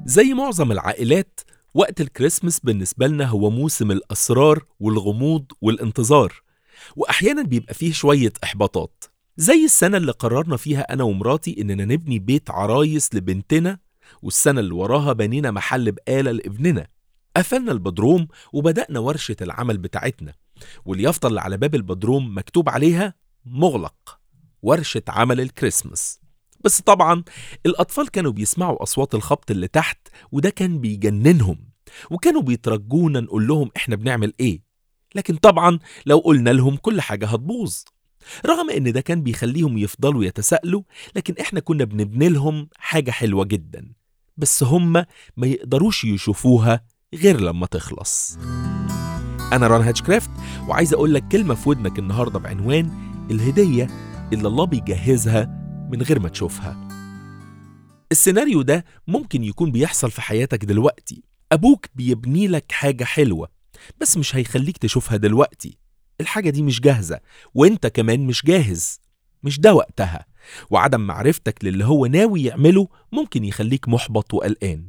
زي معظم العائلات وقت الكريسماس بالنسبة لنا هو موسم الأسرار والغموض والانتظار وأحيانا بيبقى فيه شوية إحباطات زي السنة اللي قررنا فيها أنا ومراتي إننا نبني بيت عرايس لبنتنا والسنة اللي وراها بنينا محل بقالة لابننا قفلنا البدروم وبدأنا ورشة العمل بتاعتنا واليافطة اللي على باب البدروم مكتوب عليها مغلق ورشة عمل الكريسماس بس طبعا الأطفال كانوا بيسمعوا أصوات الخبط اللي تحت وده كان بيجننهم وكانوا بيترجونا نقول لهم إحنا بنعمل إيه لكن طبعا لو قلنا لهم كل حاجة هتبوظ رغم إن ده كان بيخليهم يفضلوا يتساءلوا لكن إحنا كنا بنبني لهم حاجة حلوة جدا بس هم ما يقدروش يشوفوها غير لما تخلص أنا ران هاتشكرافت وعايز أقول لك كلمة في ودنك النهاردة بعنوان الهدية اللي الله بيجهزها من غير ما تشوفها السيناريو ده ممكن يكون بيحصل في حياتك دلوقتي أبوك بيبني لك حاجة حلوة بس مش هيخليك تشوفها دلوقتي الحاجة دي مش جاهزة وانت كمان مش جاهز مش ده وقتها وعدم معرفتك للي هو ناوي يعمله ممكن يخليك محبط وقلقان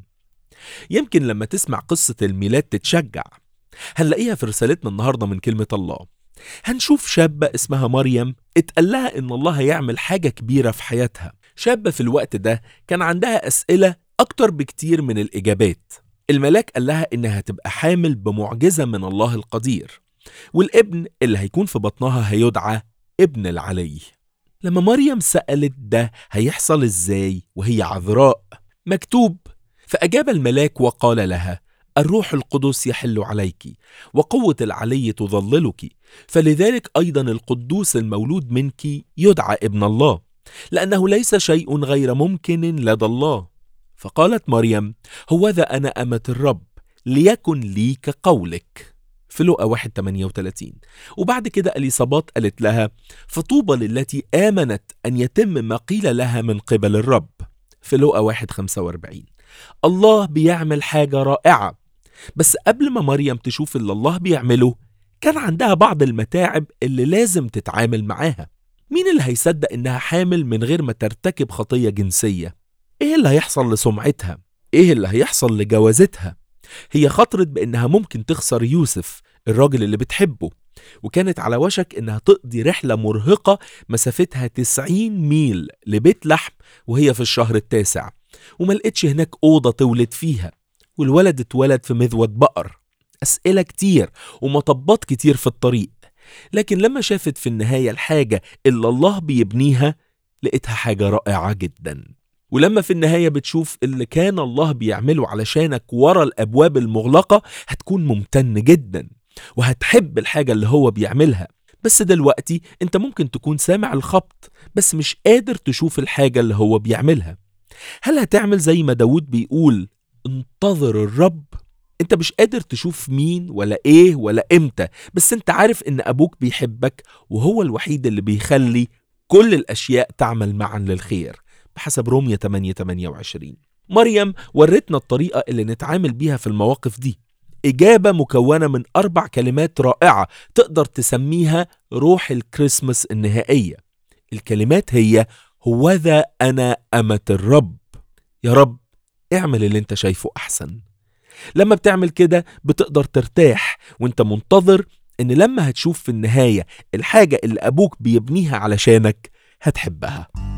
يمكن لما تسمع قصة الميلاد تتشجع هنلاقيها في رسالتنا النهاردة من كلمة الله هنشوف شابة اسمها مريم اتقال لها إن الله هيعمل حاجة كبيرة في حياتها شابة في الوقت ده كان عندها أسئلة أكتر بكتير من الإجابات الملاك قال لها إنها تبقى حامل بمعجزة من الله القدير والابن اللي هيكون في بطنها هيدعى ابن العلي لما مريم سألت ده هيحصل إزاي وهي عذراء مكتوب فأجاب الملاك وقال لها الروح القدس يحل عليك وقوة العلي تظللك فلذلك أيضا القدوس المولود منك يدعى ابن الله لأنه ليس شيء غير ممكن لدى الله فقالت مريم هوذا أنا أمة الرب ليكن لي كقولك في لقا 1 38 وبعد كده اليصابات قالت لها فطوبى للتي آمنت أن يتم ما قيل لها من قبل الرب في لقا 1 45 الله بيعمل حاجة رائعة بس قبل ما مريم تشوف اللي الله بيعمله كان عندها بعض المتاعب اللي لازم تتعامل معاها مين اللي هيصدق إنها حامل من غير ما ترتكب خطية جنسية؟ إيه اللي هيحصل لسمعتها؟ إيه اللي هيحصل لجوازتها؟ هي خطرت بإنها ممكن تخسر يوسف الراجل اللي بتحبه وكانت على وشك إنها تقضي رحلة مرهقة مسافتها 90 ميل لبيت لحم وهي في الشهر التاسع وما لقتش هناك أوضة تولد فيها والولد اتولد في مذود بقر أسئلة كتير ومطبات كتير في الطريق لكن لما شافت في النهاية الحاجة اللي الله بيبنيها لقيتها حاجة رائعة جدا ولما في النهاية بتشوف اللي كان الله بيعمله علشانك ورا الأبواب المغلقة هتكون ممتن جدا وهتحب الحاجة اللي هو بيعملها بس دلوقتي انت ممكن تكون سامع الخبط بس مش قادر تشوف الحاجة اللي هو بيعملها هل هتعمل زي ما داود بيقول انتظر الرب انت مش قادر تشوف مين ولا ايه ولا امتى بس انت عارف ان ابوك بيحبك وهو الوحيد اللي بيخلي كل الاشياء تعمل معا للخير بحسب رومية 8 28 مريم ورتنا الطريقة اللي نتعامل بيها في المواقف دي إجابة مكونة من أربع كلمات رائعة تقدر تسميها روح الكريسماس النهائية الكلمات هي هوذا أنا أمة الرب يا رب اعمل اللي انت شايفه أحسن لما بتعمل كده بتقدر ترتاح وانت منتظر ان لما هتشوف في النهاية الحاجة اللي أبوك بيبنيها علشانك هتحبها